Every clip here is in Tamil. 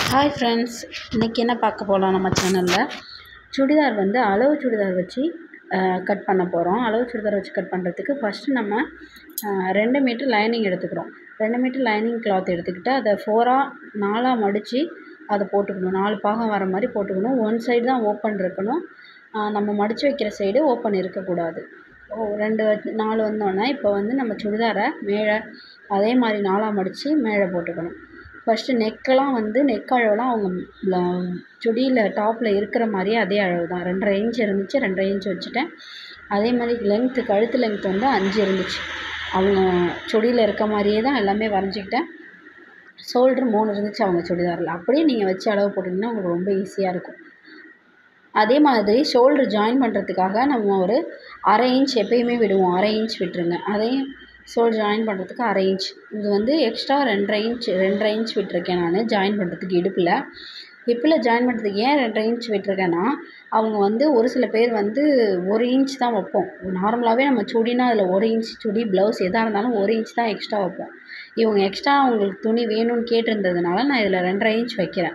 ஹாய் ஃப்ரெண்ட்ஸ் இன்றைக்கி என்ன பார்க்க போகலாம் நம்ம சேனலில் சுடிதார் வந்து அளவு சுடிதார் வச்சு கட் பண்ண போகிறோம் அளவு சுடிதார் வச்சு கட் பண்ணுறதுக்கு ஃபஸ்ட்டு நம்ம அஹ், ரெண்டு மீட்டர் லைனிங் எடுத்துக்கிறோம் ரெண்டு மீட்டர் லைனிங் கிளாத் எடுத்துக்கிட்டு அதை ஃபோராக நாலாக மடித்து அதை போட்டுக்கணும் நாலு பாகம் வர மாதிரி போட்டுக்கணும் ஒன் சைடு தான் ஓப்பன் இருக்கணும் அஹ், நம்ம மடித்து வைக்கிற சைடு ஓப்பன் இருக்கக்கூடாது ஓ ரெண்டு வ- நாலு வந்தோடனே இப்போ வந்து நம்ம சுடிதாரை மேலே அதே மாதிரி நாலாக மடித்து மேலே போட்டுக்கணும் ஃபஸ்ட்டு நெக்கெல்லாம் வந்து நெக் அளவுலாம் அவங்க ப்ள- சுடியில் டாப்பில் இருக்கிற மாதிரியே அதே அளவு தான் ரெண்டரை இன்ச் இருந்துச்சு ரெண்டரை இன்ச் வச்சுட்டேன் அதே மாதிரி லென்த்து கழுத்து லென்த் வந்து அஞ்சு இருந்துச்சு அவங்க சுடியில் இருக்க மாதிரியே தான் எல்லாமே வரைஞ்சிக்கிட்டேன் ஷோல்ட்ரு மூணு இருந்துச்சு அவங்க சுடிதாரில் அப்படியே நீங்கள் வச்சு அளவு போட்டிங்கன்னா உங்களுக்கு ரொம்ப ஈஸியாக இருக்கும் அதே மாதிரி ஷோல்டர் ஜாயின் பண்ணுறதுக்காக நம்ம ஒரு அரை இன்ச் எப்பயுமே விடுவோம் அரை இன்ச் விட்டுருங்க அதையும் ஷோல்டர் ஜாயின் பண்ணுறதுக்கு அரை இன்ச் இது வந்து எக்ஸ்ட்ரா ரெண்டரை இன்ச் ரெண்டரை இன்ச் விட்டுருக்கேன் நான் ஜாயின் பண்ணுறதுக்கு இடுப்பில் ஹிப்பில் ஜாயின் பண்ணுறதுக்கு ஏன் ரெண்டரை இன்ச் விட்டுருக்கேன்னா அவங்க வந்து ஒரு சில பேர் வந்து ஒரு இன்ச் தான் வைப்போம் நார்மலாகவே நம்ம சுடினா அதில் ஒரு இன்ச் சுடி ப்ளவுஸ் எதாக இருந்தாலும் ஒரு இன்ச் தான் எக்ஸ்ட்ரா வைப்போம் இவங்க எக்ஸ்ட்ரா அவங்களுக்கு துணி வேணும்னு கேட்டிருந்ததுனால நான் இதில் ரெண்டரை இன்ச் வைக்கிறேன்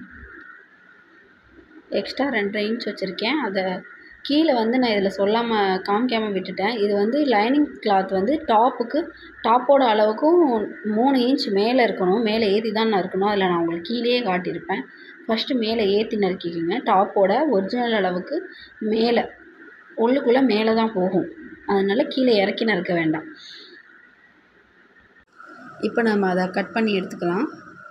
எக்ஸ்ட்ரா ரெண்டரை இன்ச் வச்சுருக்கேன் அதை கீழே வந்து நான் இதில் சொல்லாமல் காமிக்காமல் விட்டுட்டேன் இது வந்து லைனிங் கிளாத் வந்து டாப்புக்கு டாப்போட அளவுக்கும் மூணு இன்ச் மேலே இருக்கணும் மேலே ஏற்றி தான் நறுக்கணும் அதில் நான் உங்களுக்கு கீழேயே காட்டியிருப்பேன் ஃபஸ்ட்டு மேலே ஏற்றி நறுக்கிக்கோங்க டாப்போட ஒரிஜினல் அளவுக்கு மேலே உள்ளுக்குள்ளே மேலே தான் போகும் அதனால் கீழே இறக்கி நறுக்க வேண்டாம் இப்போ நம்ம அதை கட் பண்ணி எடுத்துக்கலாம்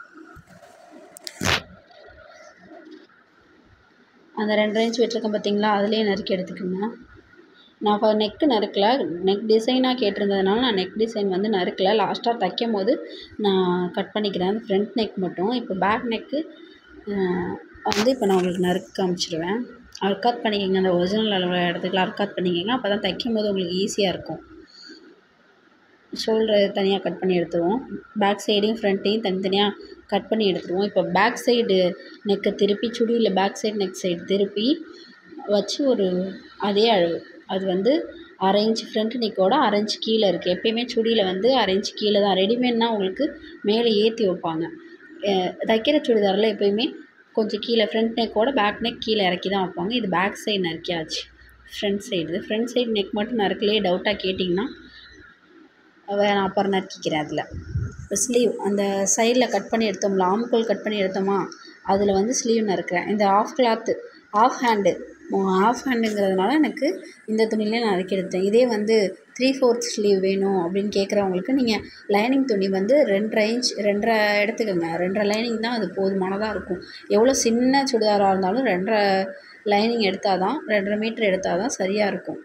அந்த ரெண்டரை இன்ச் விட்டுருக்கேன் பார்த்தீங்களா அதுலேயே நறுக்கி எடுத்துக்கோங்க நான் இப்போ நெக்கு நறுக்கல நெக் டிசைனாக கேட்டிருந்ததுனால நான் நெக் டிசைன் வந்து நறுக்கல லாஸ்ட்டாக தைக்கும் போது நான் கட் பண்ணிக்கிறேன் ஃப்ரண்ட் நெக் மட்டும் இப்போ பேக் நெக்கு வந்து இப்போ நான் உங்களுக்கு நறுக்க காமிச்சிடுவேன் அர்க்காத் பண்ணிக்கோங்க அந்த ஒரிஜினல் அளவு இடத்துக்குலாம் அர்க்காத் பண்ணிக்கோங்க அப்போ தான் தைக்கும் போது உங்களுக்கு ஈஸியாக இருக்கும் ஷோல்டர் தனியாக கட் பண்ணி எடுத்துருவோம் பேக் சைடையும் ஃப்ரண்ட்டையும் தனித்தனியாக கட் பண்ணி எடுத்துருவோம் இப்போ பேக் சைடு நெக்கை திருப்பி சுடியில் பேக் சைடு நெக் சைடு திருப்பி வச்சு ஒரு அதே அளவு அது வந்து அரை இன்ச் ஃப்ரண்ட் நெக்கோட அரை இன்ச் கீழே இருக்குது எப்பயுமே சுடியில் வந்து அரை இன்ச் கீழே தான் ரெடிமேட்னா உங்களுக்கு மேலே ஏற்றி வைப்பாங்க அஹ் தைக்கிற சுடிதாரில் எப்பயுமே கொஞ்சம் கீழே ஃப்ரண்ட் நெக்கோட பேக் நெக் கீழே இறக்கி தான் வைப்பாங்க இது பேக் சைடு நறுக்கியாச்சு front side front side neck மட்டும் நறுக்கலையே டவுட்டாக கேட்டிங்கன்னா வே- நான் அப்புறம் நறுக்கிக்கிறேன் அதில் இப்போ ஸ்லீவ் அந்த சைடில் கட் பண்ணி எடுத்தோம்ல ஆம்கோல் கட் பண்ணி எடுத்தோமா அதில் வந்து ஸ்லீவ் நறுக்கிறேன் இந்த half cloth half hand half ஹேண்டுங்கிறதுனால எனக்கு இந்த துணியிலே நான் நறுக்கி எடுத்தேன் இதே வந்து த்ரீ ஃபோர்த் ஸ்லீவ் வேணும் அப்படின்னு கேட்குறவங்களுக்கு நீங்கள் லைனிங் துணி வந்து ரெண்டரை இன்ச் ரெண்டரை எடுத்துக்கோங்க ரெண்டரை லைனிங் தான் அது போதுமானதாக இருக்கும் எவ்வளோ சின்ன சுடிதாராக இருந்தாலும் ரெண்டரை லைனிங் எடுத்தால் தான் ரெண்டரை மீட்டர் எடுத்தால் தான் சரியாக இருக்கும்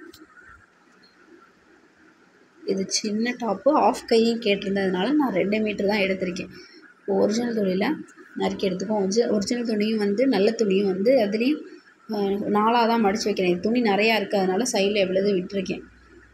இது சின்ன டாப்பு ஆஃப் கையும் கேட்டிருந்ததுனால நான் ரெண்டு மீட்ரு தான் எடுத்திருக்கேன் இப்போ ஒரிஜினல் துணியில் நறுக்கி எடுத்துக்கோம் ஒரிஜி ஒரிஜினல் துணியும் வந்து நல்ல துணியும் வந்து அதுலேயும் நாலாக தான் மடித்து வைக்கிறேன் துணி நிறையா இருக்குது அதனால சைடில் எவ்வளவு விட்டுருக்கேன்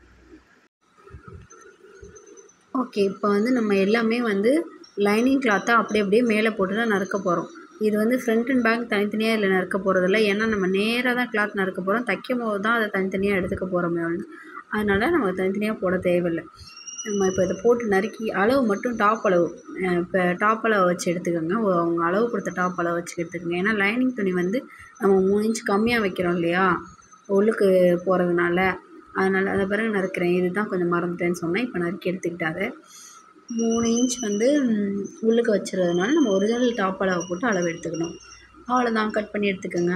ஓகே இப்போ வந்து நம்ம எல்லாமே வந்து லைனிங் கிளாத்தை அப்படி அப்படியே மேலே போட்டு தான் நறுக்க போகிறோம் இது வந்து ஃப்ரண்ட் அண்ட் பேக் தனித்தனியாக இதில் நறுக்க போகிறதில்ல ஏன்னா நம்ம நேராக தான் கிளாத் நறுக்க போகிறோம் தைக்கும் போது தான் அதை தனித்தனியாக எடுத்துக்க போகிறோமே அதனால் நம்ம தனித்தனியாக போட தேவையில்லை நம்ம இப்போ இதை போட்டு நறுக்கி அளவு மட்டும் டாப் அளவு அஹ் இப்போ டாப் அளவு வச்சு எடுத்துக்கோங்க ஒ- அவங்க அளவு கொடுத்த டாப் அளவு வச்சு எடுத்துக்கோங்க ஏன்னா லைனிங் துணி வந்து நம்ம மூணு இன்ச் கம்மியாக வைக்கிறோம் இல்லையா உள்ளுக்கு போகிறதுனால அதனால் அதை பிறகு நறுக்கிறேன் இதுதான் கொஞ்சம் மறந்துட்டேன்னு சொன்னேன் இப்போ நறுக்கி எடுத்துக்கிட்டாது மூணு இன்ச் வந்து ம், உள்ளுக்கு வச்சுருறதுனால நம்ம ஒரிஜினல் டாப் அளவு போட்டு அளவு எடுத்துக்கணும் அவ்வளோதான் கட் பண்ணி எடுத்துக்கோங்க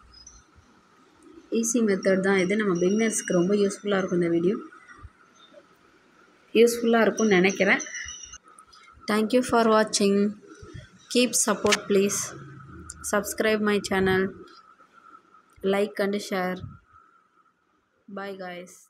ஈஸி மெத்தட் தான் இது நம்ம பிகினர்ஸ்க்கு ரொம்ப யூஸ்ஃபுல்லாக இருக்கும் இந்த வீடியோ யூஸ்ஃபுல்லாக இருக்கும்னு நினைக்கிறேன் தேங்க்யூ ஃபார் வாட்சிங் keep support please subscribe my channel like and share bye guys